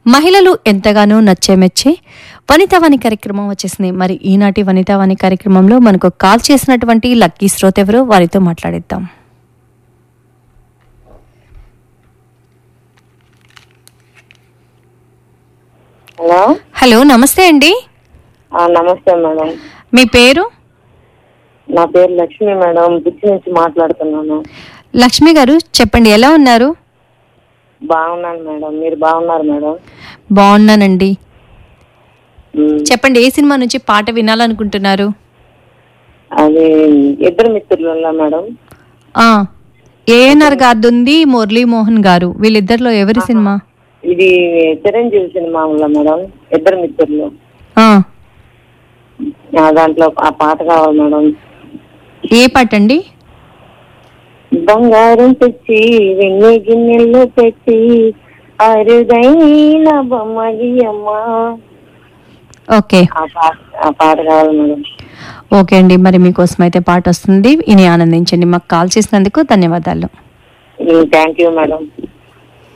మహిళలు ఎంతగానో నచ్చే మెచ్చే వనితావాణి కార్యక్రమం వచ్చేసింది మరి ఈనాటి వనితావాణి కార్యక్రమంలో మనకు కాల్ చేసినటువంటి లక్కీ శ్రోత ఎవరో వారితో మాట్లాడిద్దాం హలో హలో నమస్తే అండి ఆ, నమస్తే మేడం మీ పేరు నా పేరు లక్ష్మి మేడం బుచ్చి నుంచి మాట్లాడుతున్నాను లక్ష్మి గారు చెప్పండి ఎలా ఉన్నారు బాగున్నాను మేడం మీరు బాగున్నారు మేడం బాగున్నానండి ఉమ్, చెప్పండి ఏ సినిమా నుంచి పాట వినాలనుకుంటున్నారు అది ఇద్దరు మిత్రుల మేడం ఆ ఏఎన్ఆర్ గారిది ఉంది మురళీమోహన్ గారు వీళ్ళిద్దరిలో ఎవరి సినిమా ఇది చిరంజీవి సినిమా ఉందా మేడం ఇద్దరు మిత్రులు ఆ ఆ, దాంట్లో ఆ పాట కావాలి మేడం ఏ పాట అండి బంగారం తెచ్చి వెన్నె గిన్నెల్లో పెట్టి అరుదైన బొమ్మది అమ్మా ఓకే ఆ పాట ఆ పాట కావాలి మేడం ఓకే అండి మరి మీకోసం అయితే పాట వస్తుంది ఇని ఆనందించండి మాకు కాల్ చేసినందుకు ధన్యవాదాలు థ్యాంక్ యూ మేడం